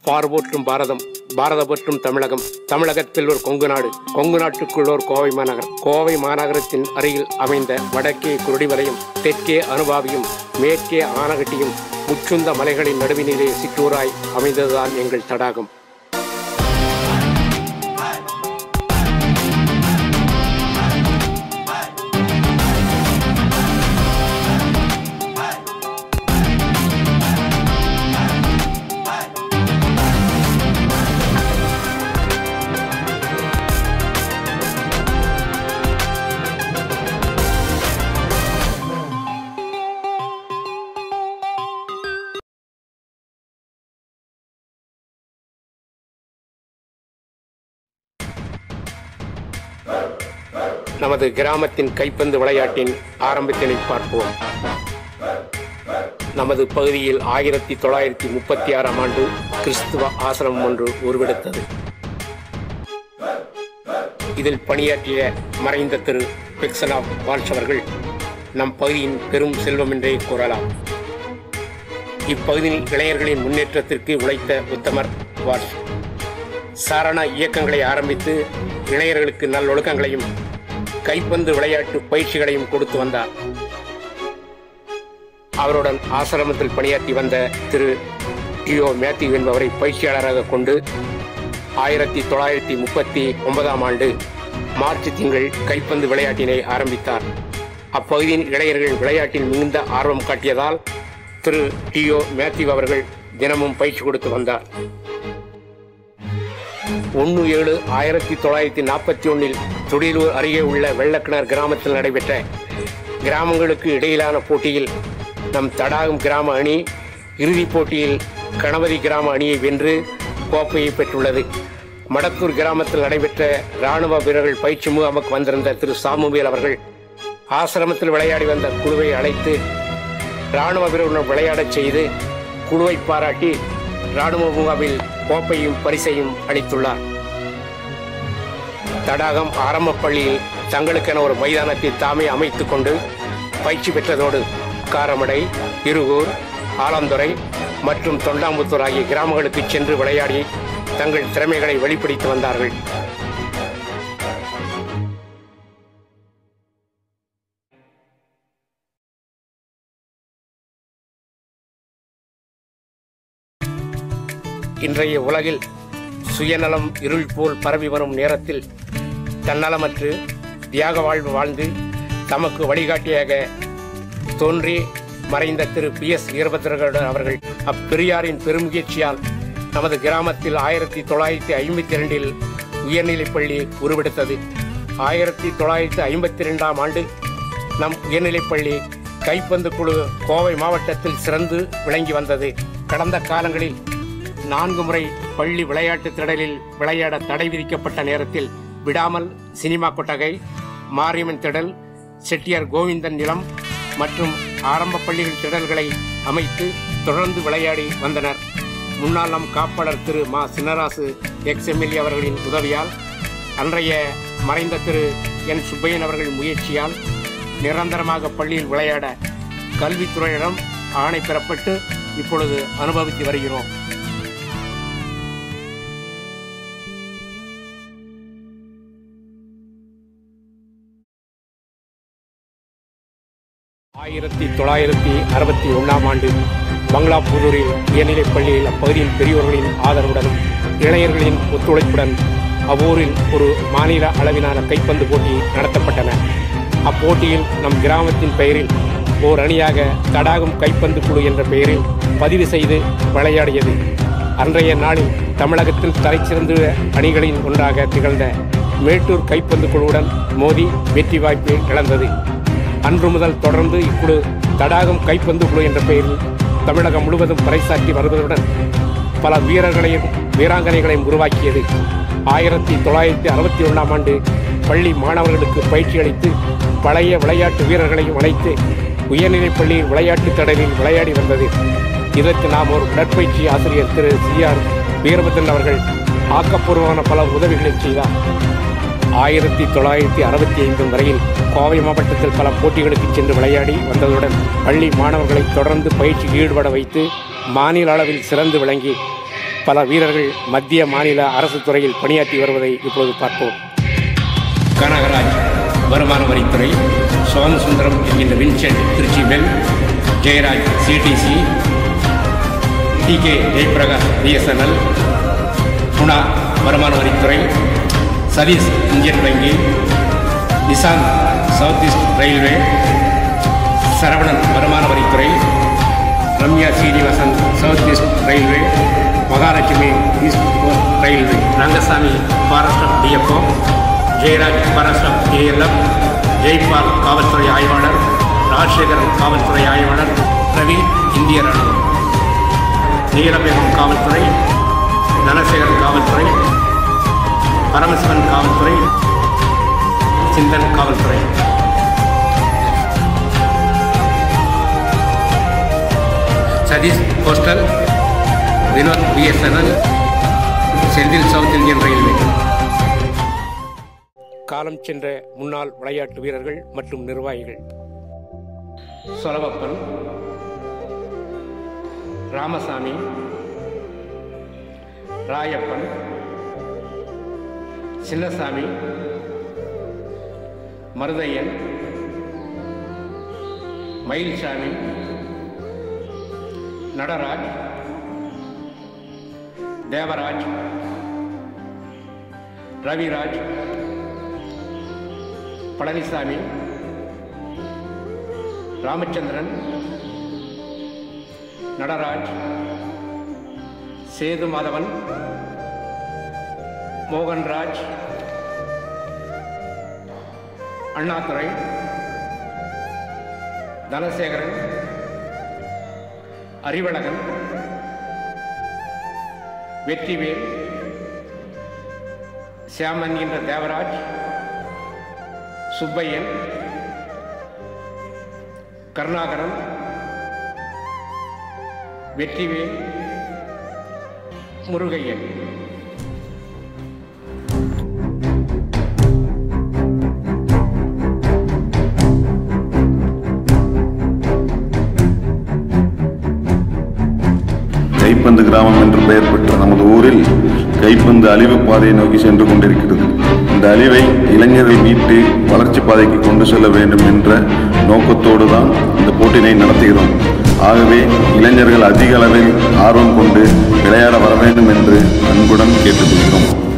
பார்வோற்றும் பாரதம் பாரத போற்றும் தமிழகம் தமிழகத்தில் ஒரு கொங்கு நாடு கொங்கு நாட்டுக்குள் ஒரு கோவை மாநகரம் கோவை மாநகரத்தின் அருகில் அமைந்த வடக்கே குருடிவலையும் தெற்கே அனுபாவியும் மேற்கே ஆனகட்டியும் முச்சுந்த மலைகளின் நடுவினிலே சிற்றூராய் அமைந்ததுதான் எங்கள் தடாகம் நமது கிராமத்தின் கைப்பந்து விளையாட்டின் ஆரம்பத்தினை பார்ப்போம் நமது பகுதியில் ஆயிரத்தி தொள்ளாயிரத்தி முப்பத்தி ஆறாம் ஆண்டு கிறிஸ்துவ ஆசிரமம் ஒன்று உருவெடுத்தது இதில் பணியாற்றிய மறைந்த திரு பெக்சனா வால்ஷ் அவர்கள் நம் பகுதியின் பெரும் செல்வம் என்றே கூறலாம் இப்பகுதியின் இளைஞர்களின் முன்னேற்றத்திற்கு உழைத்த உத்தமர் வால்ஷ் சாரண இயக்கங்களை ஆரம்பித்து இளைஞர்களுக்கு நல்லொழுக்கங்களையும் கைப்பந்து விளையாட்டு பயிற்சிகளையும் கொடுத்து வந்தார் அவருடன் ஆசிரமத்தில் பணியாற்றி வந்த திரு டிஓ மேத்யூ என்பவரை பயிற்சியாளராக கொண்டு ஆயிரத்தி தொள்ளாயிரத்தி முப்பத்தி ஒன்பதாம் ஆண்டு மார்ச் திங்கள் கைப்பந்து விளையாட்டினை ஆரம்பித்தார் அப்பகுதியின் இளைஞர்கள் விளையாட்டில் மிகுந்த ஆர்வம் காட்டியதால் திரு டிஓ மேத்யூ அவர்கள் தினமும் பயிற்சி கொடுத்து வந்தார் ஒன்று ஏழு ஆயிரத்தி தொள்ளாயிரத்தி நாற்பத்தி ஒன்றில் துடிலூர் அருகே உள்ள வெள்ளக்கிணர் கிராமத்தில் நடைபெற்ற கிராமங்களுக்கு இடையிலான போட்டியில் நம் தடாகம் கிராம அணி இறுதிப் போட்டியில் கணபதி கிராம அணியை வென்று கோப்பையை பெற்றுள்ளது மடத்தூர் கிராமத்தில் நடைபெற்ற இராணுவ வீரர்கள் பயிற்சி முகாமுக்கு வந்திருந்த திரு சாமுவேல் அவர்கள் ஆசிரமத்தில் விளையாடி வந்த குழுவை அழைத்து இராணுவ வீரர்களுடன் விளையாடச் செய்து குழுவை பாராட்டி இராணுவ முகாமில் கோப்பையும் பரிசையும் அளித்துள்ளார் தடாகம் ஆரம்ப பள்ளியில் தங்களுக்கென ஒரு மைதானத்தை தாமே அமைத்துக் கொண்டு பயிற்சி பெற்றதோடு காரமடை இருகூர் ஆலந்துறை மற்றும் தொண்டாமுத்தூர் ஆகிய கிராமங்களுக்கு சென்று விளையாடி தங்கள் திறமைகளை வெளிப்படுத்தி வந்தார்கள் இன்றைய உலகில் சுயநலம் இருள் போல் பரவி வரும் நேரத்தில் தன்னலமற்று தியாக வாழ்வு வாழ்ந்து தமக்கு வழிகாட்டியாக தோன்றி மறைந்த திரு பி எஸ் வீரபத்ரகருடன் அவர்கள் அப்பெரியாரின் பெருமுயற்சியால் நமது கிராமத்தில் ஆயிரத்தி தொள்ளாயிரத்தி ஐம்பத்தி இரண்டில் உயர்நிலைப் பள்ளி உருவெடுத்தது ஆயிரத்தி தொள்ளாயிரத்தி ஐம்பத்தி ரெண்டாம் ஆண்டு நம் உயர்நிலைப் பள்ளி கைப்பந்து குழு கோவை மாவட்டத்தில் சிறந்து விளங்கி வந்தது கடந்த காலங்களில் நான்கு முறை பள்ளி விளையாட்டுத் திடலில் விளையாட தடை விதிக்கப்பட்ட நேரத்தில் விடாமல் சினிமா கொட்டகை மாரியம்மன் திடல் செட்டியார் கோவிந்தன் நிலம் மற்றும் ஆரம்ப பள்ளிகள் திடல்களை அமைத்து தொடர்ந்து விளையாடி வந்தனர் முன்னாள் நம் காப்பாளர் திரு மா சின்னராசு எக்ஸ் எம்எல்ஏ அவர்களின் உதவியால் அன்றைய மறைந்த திரு என் சுப்பையன் அவர்களின் முயற்சியால் நிரந்தரமாக பள்ளியில் விளையாட கல்வித்துறையிடம் ஆணை பெறப்பட்டு இப்பொழுது அனுபவித்து வருகிறோம் ஆயிரத்தி தொள்ளாயிரத்தி அறுபத்தி ஒன்றாம் ஆண்டு பங்களாபுதூரில் உயர்நிலைப் பள்ளியில் அப்பகுதியின் பெரியோர்களின் ஆதரவுடனும் இளைஞர்களின் ஒத்துழைப்புடன் அவ்வூரில் ஒரு மாநில அளவிலான கைப்பந்து போட்டி நடத்தப்பட்டன அப்போட்டியில் நம் கிராமத்தின் பெயரில் ஓர் அணியாக தடாகம் கைப்பந்து குழு என்ற பெயரில் பதிவு செய்து விளையாடியது அன்றைய நாளில் தமிழகத்தில் தலைச்சிறந்த அணிகளின் ஒன்றாக திகழ்ந்த மேட்டூர் கைப்பந்து குழுவுடன் மோதி வெற்றி வாய்ப்பை இழந்தது அன்று முதல் தொடர்ந்து இக்குழு தடாகம் கைப்பந்து குழு என்ற பெயரில் தமிழகம் முழுவதும் பறைசாற்றி வருவதுடன் பல வீரர்களையும் வீராங்கனைகளையும் உருவாக்கியது ஆயிரத்தி தொள்ளாயிரத்தி அறுபத்தி ஒன்றாம் ஆண்டு பள்ளி மாணவர்களுக்கு பயிற்சி அளித்து பழைய விளையாட்டு வீரர்களையும் அழைத்து உயர்நிலைப் பள்ளியில் விளையாட்டுத் திடலில் விளையாடி வந்தது இதற்கு நாம் ஒரு உடற்பயிற்சி ஆசிரியர் திரு சி ஆர் வீரபத்ரன் அவர்கள் ஆக்கப்பூர்வமான பல உதவிகளை செய்தார் ஆயிரத்தி தொள்ளாயிரத்தி அறுபத்தி ஐந்து வரையில் கோவை மாவட்டத்தில் பல போட்டிகளுக்கு சென்று விளையாடி வந்ததுடன் பள்ளி மாணவர்களை தொடர்ந்து பயிற்சியில் ஈடுபட வைத்து மாநில அளவில் சிறந்து விளங்கி பல வீரர்கள் மத்திய மாநில அரசு துறையில் பணியாற்றி வருவதை இப்பொழுது பார்ப்போம் கனகராஜ் வருமான வரித்துறை சோமசுந்தரம் என்கின்ற Vincent Trichy BHEL Jayaraj CDC T K Jayaprakash BSNL Guna வருமான வரித்துறை சதீஷ் இந்தியன் வங்கி Nishanth south east railway Saravanan வருமான வரித்துறை Ramya Srinivasan south east railway Mahalakshmi east coast railway Rangasamy forest off DFO Jayaraj forest off ALF Jaipal காவல்துறை ஆய்வாளர் ராஜசேகரன் காவல்துறை ஆய்வாளர் ரவி இந்திய ராணுவம் நீலபேகம் காவல்துறை தனசேகரன் காவல்துறை பரமசிவன் காவல்துறை சிந்தன் காவல்துறை Sathish postal Vinod BSNL Senthil south Indian railway காலம் சென்ற முன்னாள் விளையாட்டு வீரர்கள் மற்றும் நிர்வாகிகள் சொலவப்பன் ராமசாமி ராயப்பன் சின்னசாமி மருதையன் மயில்சாமி நடராஜ் தேவராஜ் ரவிராஜ் பழனிசாமி ராமச்சந்திரன் நடராஜ் சேது மாதவன் மோகன்ராஜ் அண்ணாதுரை தனசேகரன் அறிவழகன் வெற்றிவேல் சியாமன் என்ற தேவராஜ் சுப்பையன் கருணாகரன் வெற்றிவேல் முருகையன் கைப்பந்து கிராமம் என்று பெயர் பெற்ற நமது ஊரில் கைப்பந்து அழிவு பாதையை நோக்கி சென்று கொண்டிருக்கிறது இந்த அழிவை இளைஞர்கள் மீட்டு வளர்ச்சி பாதைக்கு கொண்டு செல்ல வேண்டும் என்ற நோக்கத்தோடு தான் இந்த போட்டியினை நடத்துகிறோம் ஆகவே இளைஞர்கள் அதிக அளவில் ஆர்வம் கொண்டு விளையாட வர வேண்டும் என்று அன்புடன் கேட்டுக்கொள்கிறோம்